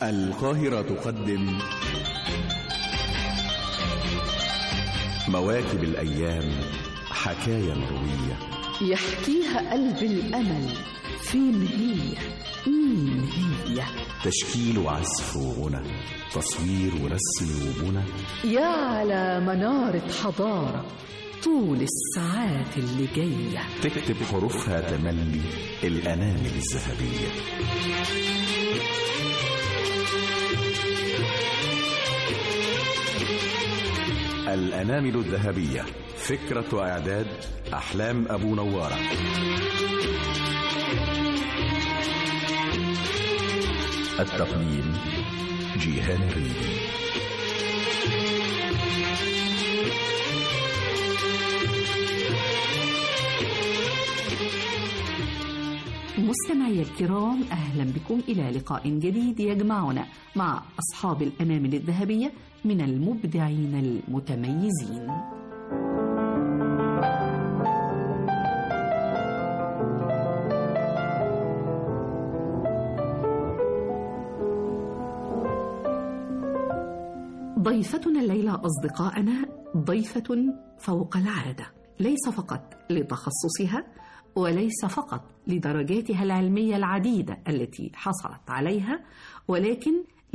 القاهرة تقدم مواكب الأيام حكاية مروية يحكيها قلب الأمل فين هي مين هي تشكيل وعزف وغنى تصوير ورسم وبنى يا على منارة حضارة طول الساعات اللي جاية تكتب حروفها تملي الأنامل الذهبية الأنامل الذهبية فكرة وإعداد أحلام أبو نوارة التقديم جيهان ريدي مستمعي الكرام أهلا بكم إلى لقاء جديد يجمعنا مع أصحاب الأنامل الذهبية من المبدعين المتميزين ضيفتنا الليلة أصدقائنا ضيفة فوق العادة ليس فقط لتخصصها وليس فقط لدرجاتها العلمية العديدة التي حصلت عليها ولكن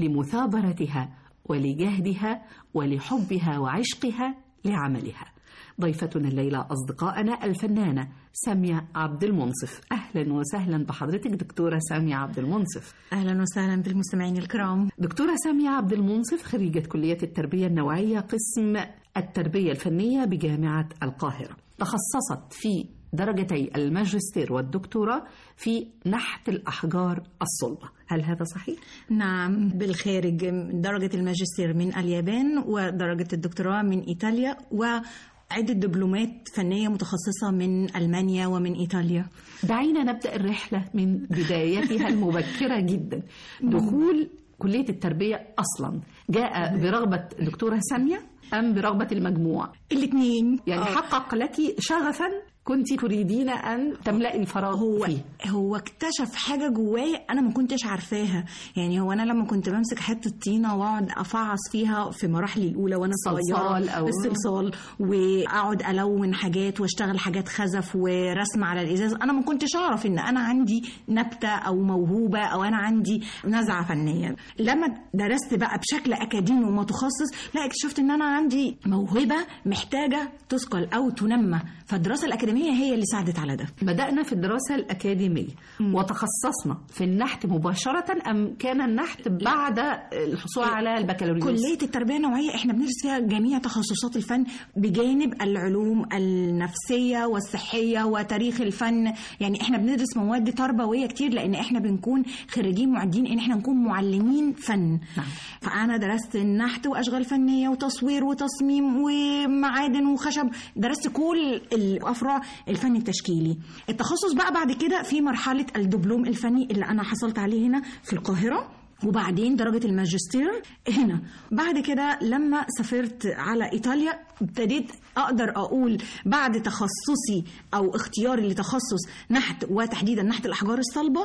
لمثابرتها ولجهدها ولحبها وعشقها لعملها ضيفتنا الليلة أصدقائنا الفنانة سامية عبد المنصف أهلا وسهلا بحضرتك دكتورة سامية عبد المنصف اهلا وسهلا بالمستمعين الكرام دكتورة سامية عبد المنصف خريجة كلية التربية النوعية قسم التربية الفنية بجامعة القاهرة تخصصت في درجتي الماجستير والدكتوراه في نحت الأحجار الصلبة هل هذا صحيح؟ نعم بالخارج درجة الماجستير من اليابان ودرجة الدكتوراه من إيطاليا وعدة دبلومات فنية متخصصة من ألمانيا ومن إيطاليا دعينا نبدأ الرحلة من بدايتها المبكرة جدا دخول كلية التربية أصلا جاء برغبة الدكتورة سامية أم برغبة المجموع؟ الاثنين يعني حقق لك شغفا كنت تريدين أن تملئي الفراغ هو فيه هو اكتشف حاجه جوايا انا ما كنتش عارفاها يعني هو انا لما كنت بمسك حته طينه واقعد افعص فيها في مراحلي الاولى وانا صلصال صغيره أو- الصلصال واقعد الون حاجات واشتغل حاجات خزف ورسم على الازاز انا ما كنتش اعرف ان انا عندي نبته او موهوبه او انا عندي نزعه فنيه لما درست بقى بشكل اكاديمي ومتخصص لا اكتشفت ان انا عندي موهبه محتاجه تثقل او تنمى فالدراسه الاكاديميه هي اللي ساعدت على ده بدأنا في الدراسة الأكاديمية وتخصصنا في النحت مباشرة أم كان النحت بعد الحصول على البكالوريوس كلية التربية النوعية احنا بندرس فيها جميع تخصصات الفن بجانب العلوم النفسية والصحية وتاريخ الفن يعني احنا بندرس مواد تربوية كتير لان احنا بنكون خريجين معدين ان احنا نكون معلمين فن نعم. فانا درست النحت واشغال فنية وتصوير وتصميم ومعادن وخشب درست كل الافرع الفن التشكيلي التخصص بقى بعد كده في مرحلة الدبلوم الفني اللي انا حصلت عليه هنا في القاهرة وبعدين درجة الماجستير هنا بعد كده لما سافرت على إيطاليا ابتديت أقدر أقول بعد تخصصي أو اختياري لتخصص نحت وتحديدا نحت الأحجار الصلبة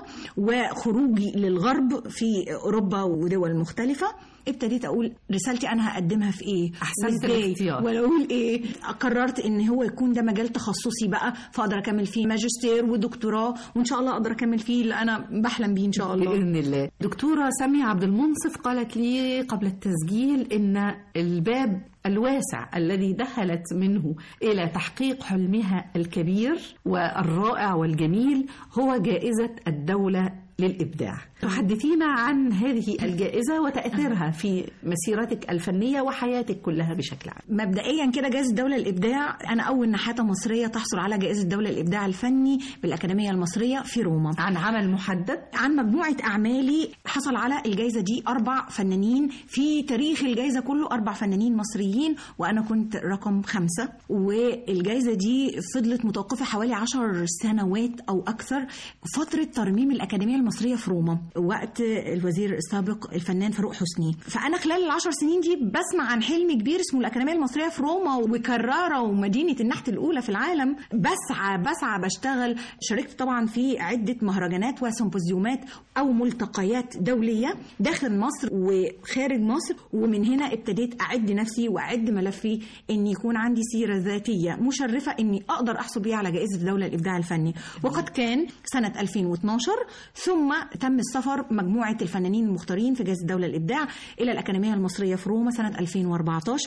وخروجي للغرب في أوروبا ودول مختلفة ابتديت اقول رسالتي انا هقدمها في ايه أحسنت وإزاي؟ الاختيار. ولا اقول ايه قررت ان هو يكون ده مجال تخصصي بقى فاقدر اكمل فيه ماجستير ودكتوراه وان شاء الله اقدر اكمل فيه اللي انا بحلم بيه ان شاء الله بإذن الله دكتورة سامية عبد المنصف قالت لي قبل التسجيل إن الباب الواسع الذي دخلت منه إلى تحقيق حلمها الكبير والرائع والجميل هو جائزة الدولة للإبداع تحدثينا عن هذه الجائزة وتأثيرها في مسيرتك الفنية وحياتك كلها بشكل عام مبدئيا كده جائزة الدولة الإبداع أنا أول نحاتة مصرية تحصل على جائزة الدولة الإبداع الفني بالأكاديمية المصرية في روما عن عمل محدد عن مجموعة أعمالي حصل على الجائزة دي أربع فنانين في تاريخ الجائزة كله أربع فنانين مصريين وأنا كنت رقم خمسة والجائزة دي فضلت متوقفة حوالي عشر سنوات أو أكثر فترة ترميم الأكاديمية المصريه في روما وقت الوزير السابق الفنان فاروق حسني فانا خلال العشر سنين دي بسمع عن حلم كبير اسمه الاكاديميه المصريه في روما وكراره ومدينه النحت الاولى في العالم بسعى بسعى بشتغل شاركت طبعا في عده مهرجانات وسيمبوزيومات او ملتقيات دوليه داخل مصر وخارج مصر ومن هنا ابتديت اعد نفسي واعد ملفي ان يكون عندي سيره ذاتيه مشرفه اني اقدر احصل بيها على جائزه الدوله الابداع الفني وقد كان سنه 2012 ثم تم السفر مجموعه الفنانين المختارين في جائزه الدوله الابداع الى الاكاديميه المصريه في روما سنه 2014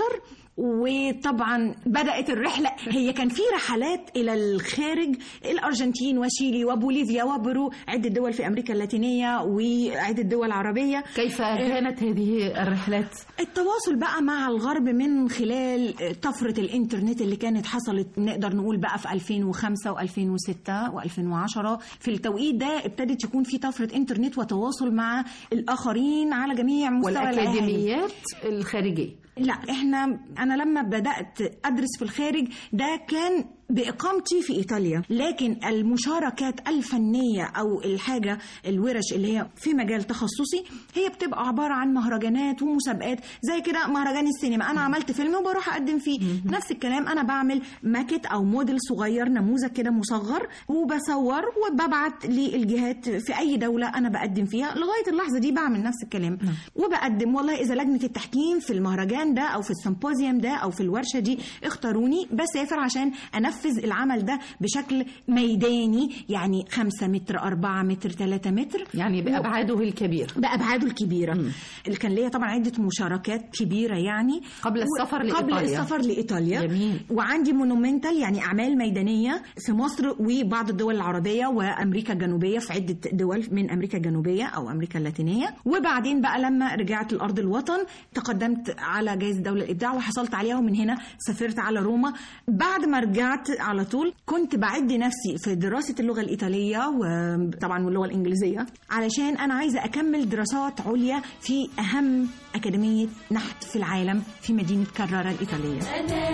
وطبعا بدات الرحله هي كان في رحلات الى الخارج الارجنتين وشيلي وبوليفيا وبرو عده دول في امريكا اللاتينيه وعده دول عربيه كيف كانت هذه الرحلات؟ التواصل بقى مع الغرب من خلال طفره الانترنت اللي كانت حصلت نقدر نقول بقى في 2005 و2006 و2010 في التوقيت ده ابتدت يكون في طفره انترنت وتواصل مع الاخرين على جميع مستوى العالم. والاكاديميات الخارجيه لا احنا انا لما بدات ادرس في الخارج ده كان بإقامتي في إيطاليا لكن المشاركات الفنية أو الحاجة الورش اللي هي في مجال تخصصي هي بتبقى عبارة عن مهرجانات ومسابقات زي كده مهرجان السينما أنا عملت فيلم وبروح أقدم فيه نفس الكلام أنا بعمل ماكت أو موديل صغير نموذج كده مصغر وبصور وببعت للجهات في أي دولة أنا بقدم فيها لغاية اللحظة دي بعمل نفس الكلام وبقدم والله إذا لجنة التحكيم في المهرجان ده أو في السيمبوزيوم ده أو في الورشة دي اختاروني بسافر عشان أنفذ ننفذ العمل ده بشكل ميداني يعني 5 متر 4 متر 3 متر يعني بأبعاده الكبيرة بأبعاده الكبيرة مم. اللي كان ليا طبعا عدة مشاركات كبيرة يعني قبل السفر قبل لإيطاليا قبل السفر لإيطاليا جميل. وعندي مونومنتال يعني أعمال ميدانية في مصر وبعض الدول العربية وأمريكا الجنوبية في عدة دول من أمريكا الجنوبية أو أمريكا اللاتينية وبعدين بقى لما رجعت لأرض الوطن تقدمت على جائزة دولة الإبداع وحصلت عليها ومن هنا سافرت على روما بعد ما رجعت على طول كنت بعد نفسي في دراسة اللغة الإيطالية وطبعا واللغة الإنجليزية علشان أنا عايزة أكمل دراسات عليا في أهم أكاديمية نحت في العالم في مدينة كرارة الإيطالية أنا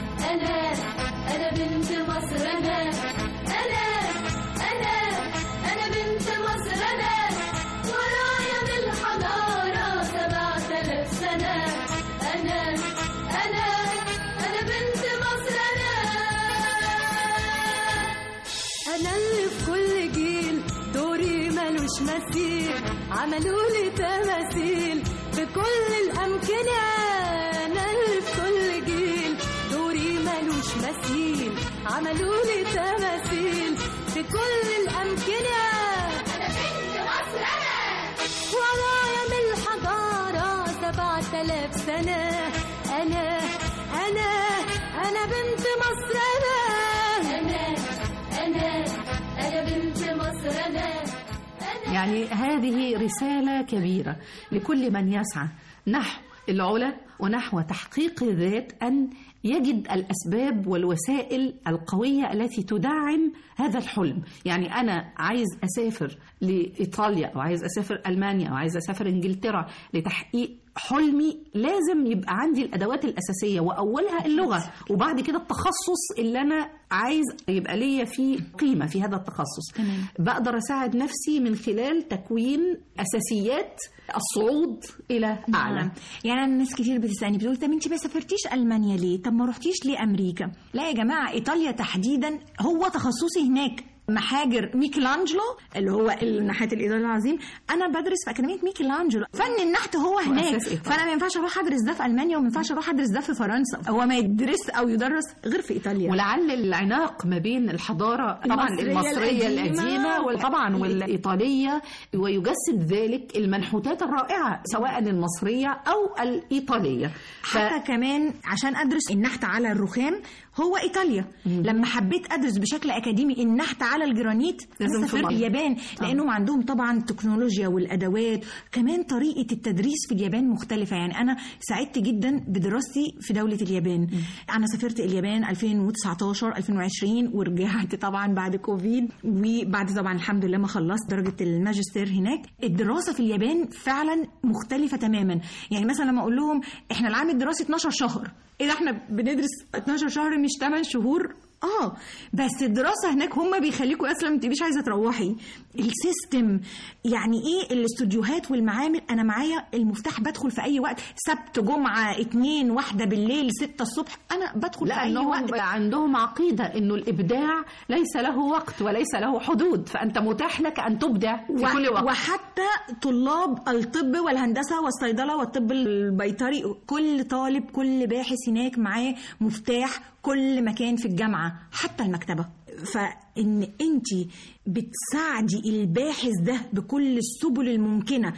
أنا أنا بنت مصر أنا أنا أنا أنا بنت مصر أنا ورايا بالحضارة سبعة آلاف سنة أنا أنا أنا بنت مصر أنا أنا اللي في كل جيل دوري ملوش مثيل عملوا لي تماثيل في كل الأمكنة أنا اللي في كل جيل دوري ملوش مثيل عملوا لي تماثيل في كل الأمكنة أنا بنت مصر أنا ورايا من الحضارة سبعة آلاف سنة أنا أنا أنا بنت مصر أنا أنا أنا أنا بنت مصر أنا أنا يعني هذه رسالة كبيرة لكل من يسعى نحو العلا ونحو تحقيق الذات أن يجد الأسباب والوسائل القوية التي تدعم هذا الحلم يعني أنا عايز أسافر لإيطاليا أو عايز أسافر ألمانيا أو عايز أسافر إنجلترا لتحقيق حلمي لازم يبقى عندي الادوات الاساسيه واولها اللغه وبعد كده التخصص اللي انا عايز يبقى ليا فيه قيمه في هذا التخصص تمام. بقدر اساعد نفسي من خلال تكوين اساسيات الصعود الى اعلى نعم. يعني انا ناس كتير بتسالني بتقول طب انت ما سافرتيش المانيا ليه طب ما رحتيش ليه امريكا لا يا جماعه ايطاليا تحديدا هو تخصصي هناك محاجر ميكелانجلو اللي هو النحات الايطالي العظيم انا بدرس في اكاديميه ميكелانجلو فن النحت هو هناك وأساس إيطاليا. فانا ما ينفعش اروح ادرس ده في المانيا وما ينفعش اروح ادرس ده في فرنسا هو ما يدرس او يدرس غير في ايطاليا ولعل العناق ما بين الحضارة طبعا المصرية المصرية القديمة القديمة وطبعا والإيطالية ويجسد ذلك المنحوتات الرائعة سواء المصرية أو الإيطالية ف- حتى كمان عشان ادرس النحت على الرخام هو ايطاليا لما حبيت ادرس بشكل اكاديمي النحت على الجرانيت لازم لازم في سافرت مصر. اليابان لانهم عندهم طبعا التكنولوجيا والادوات كمان طريقه التدريس في اليابان مختلفه يعني انا سعدت جدا بدراستي في دوله اليابان انا سافرت اليابان 2019 2020 ورجعت طبعا بعد كوفيد وبعد طبعا الحمد لله ما خلصت درجه الماجستير هناك الدراسه في اليابان فعلا مختلفه تماما يعني مثلا لما اقول لهم احنا العام الدراسي 12 شهر ايه ده احنا بندرس 12 شهر مش 8 شهور اه بس الدراسه هناك هم بيخليكوا اصلا ما تبقيش عايزه تروحي السيستم يعني ايه الاستوديوهات والمعامل انا معايا المفتاح بدخل في اي وقت سبت جمعه اتنين واحده بالليل ستة الصبح انا بدخل في اي لانهم وقت عندهم عقيده انه الابداع ليس له وقت وليس له حدود فانت متاح لك ان تبدع في و- كل وقت وحتى طلاب الطب والهندسه والصيدله والطب البيطري كل طالب كل باحث هناك معاه مفتاح كل مكان في الجامعه حتى المكتبه فان انت بتساعدي الباحث ده بكل السبل الممكنه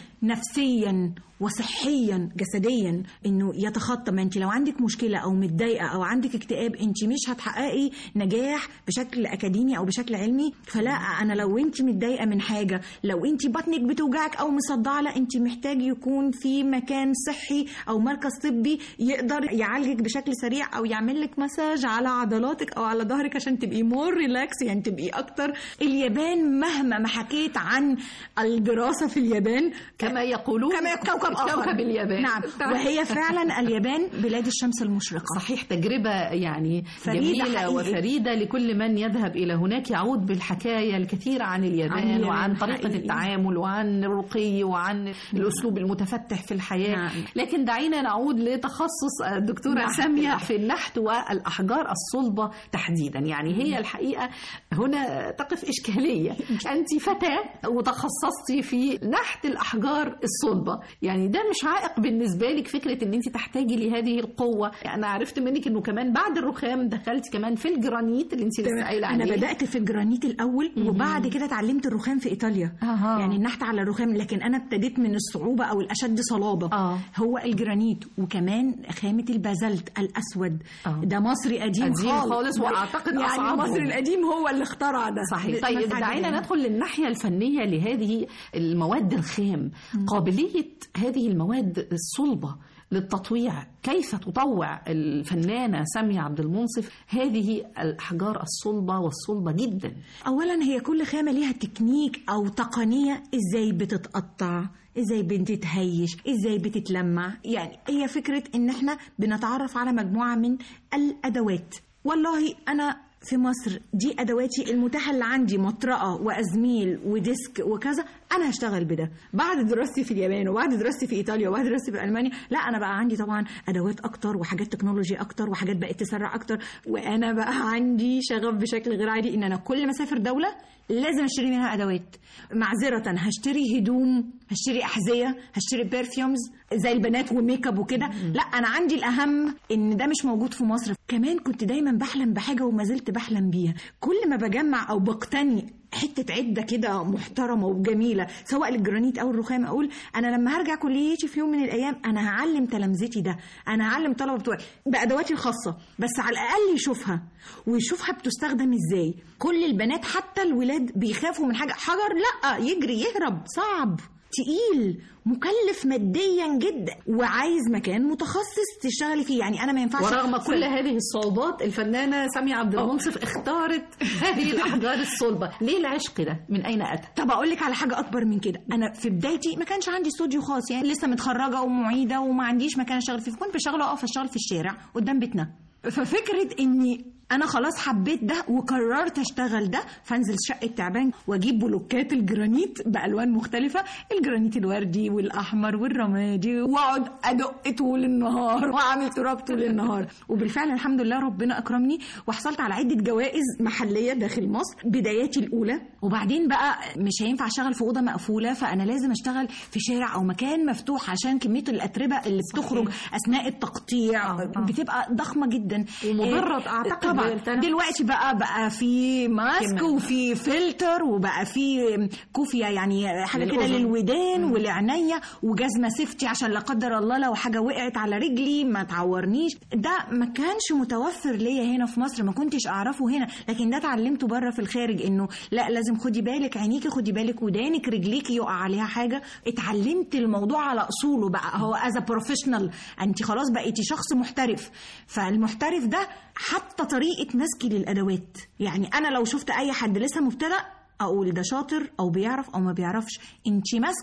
نفسيا وصحيا جسديا انه يتخطى ما انت لو عندك مشكله او متضايقه او عندك اكتئاب انت مش هتحققي نجاح بشكل اكاديمي او بشكل علمي فلا انا لو انت متضايقه من حاجه لو انت بطنك بتوجعك او مصدعه لا انت محتاج يكون في مكان صحي او مركز طبي يقدر يعالجك بشكل سريع او يعمل لك مساج على عضلاتك او على ظهرك عشان تبقي مور ريلاكس يعني تبقي اكتر اليابان مهما ما حكيت عن الدراسه في اليابان كما يقولون كما كوكب آخر كوكب اليابان نعم وهي فعلا اليابان بلاد الشمس المشرقة صحيح تجربة يعني فريدة جميلة حقيقي. وفريدة لكل من يذهب إلى هناك يعود بالحكاية الكثيرة عن اليابان, عن اليابان وعن طريقة حقيقي. التعامل وعن الرقي وعن الأسلوب المتفتح في الحياة نعم. لكن دعينا نعود لتخصص الدكتورة نعم. سامية في النحت والأحجار الصلبة تحديدا يعني هي الحقيقة هنا تقف إشكالية أنت فتاة وتخصصتي في نحت الأحجار الصلبة يعني ده مش عائق بالنسبة لك فكرة أن أنت تحتاجي لهذه القوة أنا عرفت منك أنه كمان بعد الرخام دخلت كمان في الجرانيت اللي أنت لسه قايلة انا عليه بدات في الجرانيت الاول وبعد كده اتعلمت الرخام في ايطاليا أها. يعني النحت على الرخام لكن انا ابتديت من الصعوبه او الاشد صلابه آه. هو الجرانيت وكمان خامه البازلت الاسود آه. ده مصري قديم, قديم خالص وأعتقد يعني أصعبهم. مصر القديم هو اللي اخترع ده صحيح بس طيب حاجة دعينا جميلة. ندخل للناحية الفنية لهذه المواد الخام قابلية هذه المواد الصلبة للتطويع كيف تطوع الفنانة سامية عبد المنصف هذه الأحجار الصلبة والصلبة جدا اولا هي كل خامه ليها تكنيك او تقنيه ازاي بتتقطع ازاي بتتهيش ازاي بتتلمع يعني هي فكره ان احنا بنتعرف على مجموعه من الادوات والله انا في مصر دي ادواتي المتاحه اللي عندي مطرقه وازميل وديسك وكذا انا هشتغل بده بعد دراستي في اليابان وبعد دراستي في ايطاليا وبعد دراستي في المانيا لا انا بقى عندي طبعا ادوات اكتر وحاجات تكنولوجي اكتر وحاجات بقت تسرع اكتر وانا بقى عندي شغف بشكل غير عادي ان انا كل ما اسافر دوله لازم اشتري منها ادوات معذره هشتري هدوم هشتري احذيه هشتري برفيومز زي البنات وميك اب وكده لا انا عندي الاهم ان ده مش موجود في مصر كمان كنت دايما بحلم بحاجه وما زلت بحلم بيها كل ما بجمع او بقتني حته عده كده محترمه وجميله سواء للجرانيت او الرخام اقول انا لما هرجع كليتي في يوم من الايام انا هعلم تلامذتي ده انا هعلم الطلبه بتوعي بادواتي الخاصه بس على الاقل يشوفها ويشوفها بتستخدم ازاي كل البنات حتى الولاد بيخافوا من حاجه حجر لا يجري يهرب صعب تقيل مكلف ماديا جدا وعايز مكان متخصص تشتغلي فيه يعني انا ما ينفعش ورغم في- كل هذه الصعوبات الفنانة سامية عبد المنصف اختارت هذه الأحجار الصلبة ليه العشق ده من أين أتى؟ طب اقول لك على حاجه اكبر من كده انا في بدايتي ما كانش عندي استوديو خاص يعني لسه متخرجه ومعيده وما عنديش مكان اشتغل فيه فكنت بشتغل اقف اشتغل في الشارع قدام بيتنا ففكره اني انا خلاص حبيت ده وقررت اشتغل ده فانزل شقه تعبان واجيب بلوكات الجرانيت بالوان مختلفه الجرانيت الوردي والاحمر والرمادي واقعد ادق طول النهار واعمل تراب طول النهار وبالفعل الحمد لله ربنا اكرمني وحصلت على عده جوائز محليه داخل مصر بداياتي الاولى وبعدين بقى مش هينفع اشتغل في اوضه مقفوله فانا لازم اشتغل في شارع او مكان مفتوح عشان كميه الاتربه اللي بتخرج اثناء التقطيع آه، آه. بتبقى ضخمه جدا ومضرة إيه، أعتقد طبعا بالتنفس. دلوقتي بقى بقى في ماسك كمان. وفي فلتر وبقى في كوفيه يعني حاجه كده للأذن. للودان والعينيا وجزمه سيفتي عشان لا قدر الله لو حاجه وقعت على رجلي ما تعورنيش ده ما كانش متوفر ليا هنا في مصر ما كنتش اعرفه هنا لكن ده اتعلمته بره في الخارج انه لا لازم خدي بالك عينيكي خدي بالك ودانك رجليكي يقع عليها حاجه اتعلمت الموضوع على اصوله بقى هو از بروفيشنال انت خلاص بقيتي شخص محترف فالمحترف ده حتى طريقه مسكي للادوات يعني انا لو شفت اي حد لسه مبتدأ اقول ده شاطر او بيعرف او ما بيعرفش انت ماسكه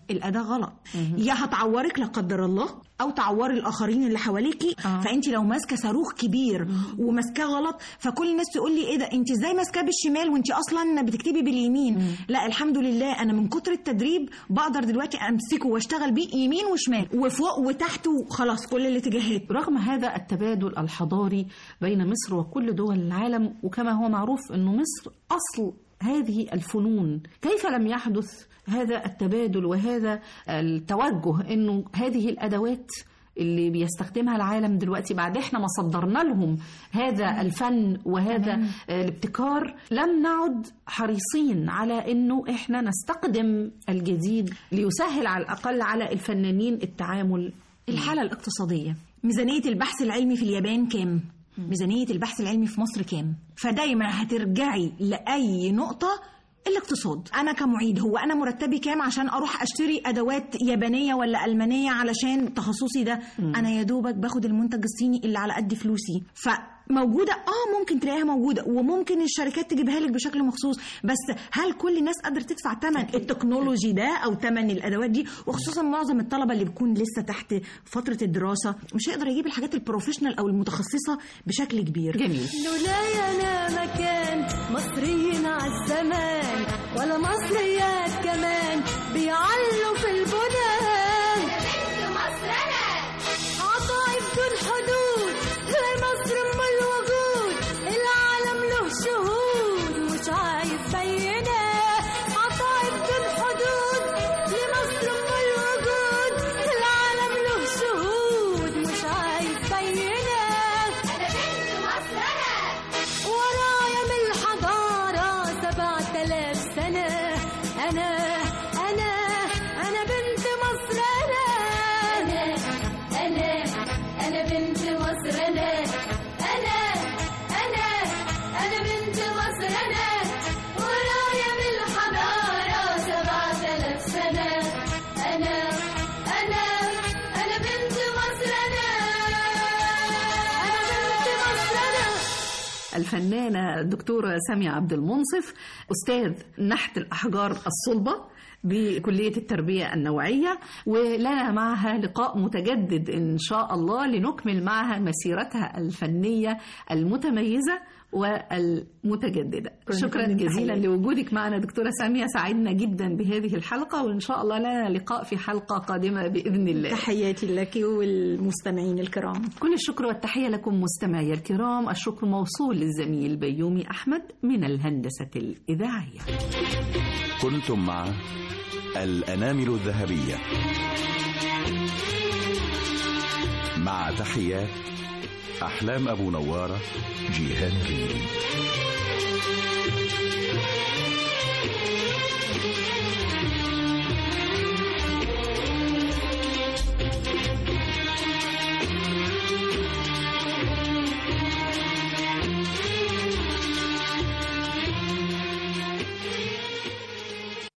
الاداه غلط يا هتعورك لا قدر الله او تعوري الاخرين اللي حواليكي آه. فانت لو ماسكه صاروخ كبير وماسكاه غلط فكل الناس تقول لي ايه ده انت ازاي ماسكاه بالشمال وانت اصلا بتكتبي باليمين لا الحمد لله انا من كتر التدريب بقدر دلوقتي امسكه واشتغل بيه يمين وشمال وفوق وتحت وخلاص كل الاتجاهات رغم هذا التبادل الحضاري بين مصر وكل دول العالم وكما هو معروف أن مصر أصل هذه الفنون كيف لم يحدث هذا التبادل وهذا التوجه أنه هذه الأدوات اللي بيستخدمها العالم دلوقتي بعد احنا ما صدرنا لهم هذا الفن وهذا آه، الابتكار لم نعد حريصين على انه احنا نستخدم الجديد ليسهل على الاقل على الفنانين التعامل الحالة الاقتصادية ميزانية البحث العلمي في اليابان كام؟ ميزانية البحث العلمي في مصر كام؟ فدايما هترجعي لأي نقطة الاقتصاد أنا كمعيد هو أنا مرتبي كام عشان أروح أشتري أدوات يابانية ولا ألمانية علشان تخصصي ده أنا يا دوبك باخد المنتج الصيني اللي على قد فلوسي فموجودة اه ممكن تلاقيها موجودة وممكن الشركات تجيبها لك بشكل مخصوص بس هل كل الناس قادرة تدفع ثمن التكنولوجي ده او ثمن الادوات دي وخصوصا معظم الطلبة اللي بيكون لسه تحت فترة الدراسة مش هيقدر يجيب الحاجات البروفيشنال او المتخصصة بشكل كبير جميل لولاي انا مكان مصريين عالزمان ولا مصريات كمان بيعلوا في البنان عطايا بدون حدود لمصر ام الوجود العالم له شهود مش عايز بينه عطايا بدون حدود لمصر ام الوجود العالم له شهود مش عايز بينه ورايا من الحضارة سبعة آلاف سنة أنا أنا أنا بنت مصر أنا أنا أنا أنا بنت مصر أنا أنا أنا أنا بنت مصر أنا ورايا من الحضارة سبعة آلاف سنة أنا أنا أنا بنت مصر أنا أنا بنت مصر أنا الفنانة الدكتورة سامية عبد المنصف أستاذ نحت الأحجار الصلبة بكلية التربية النوعية ولنا معها لقاء متجدد إن شاء الله لنكمل معها مسيرتها الفنية المتميزة والمتجددة شكرا جزيلا لوجودك معنا دكتورة سامية سعدنا جدا بهذه الحلقة وإن شاء الله لنا لقاء في حلقة قادمة بإذن الله تحياتي لك والمستمعين الكرام كل الشكر والتحية لكم مستمعي الكرام الشكر موصول للزميل بيومي أحمد من الهندسة الإذاعية كنتم مع الأنامل الذهبية مع تحيات أحلام أبو نوارة جيهان ريدي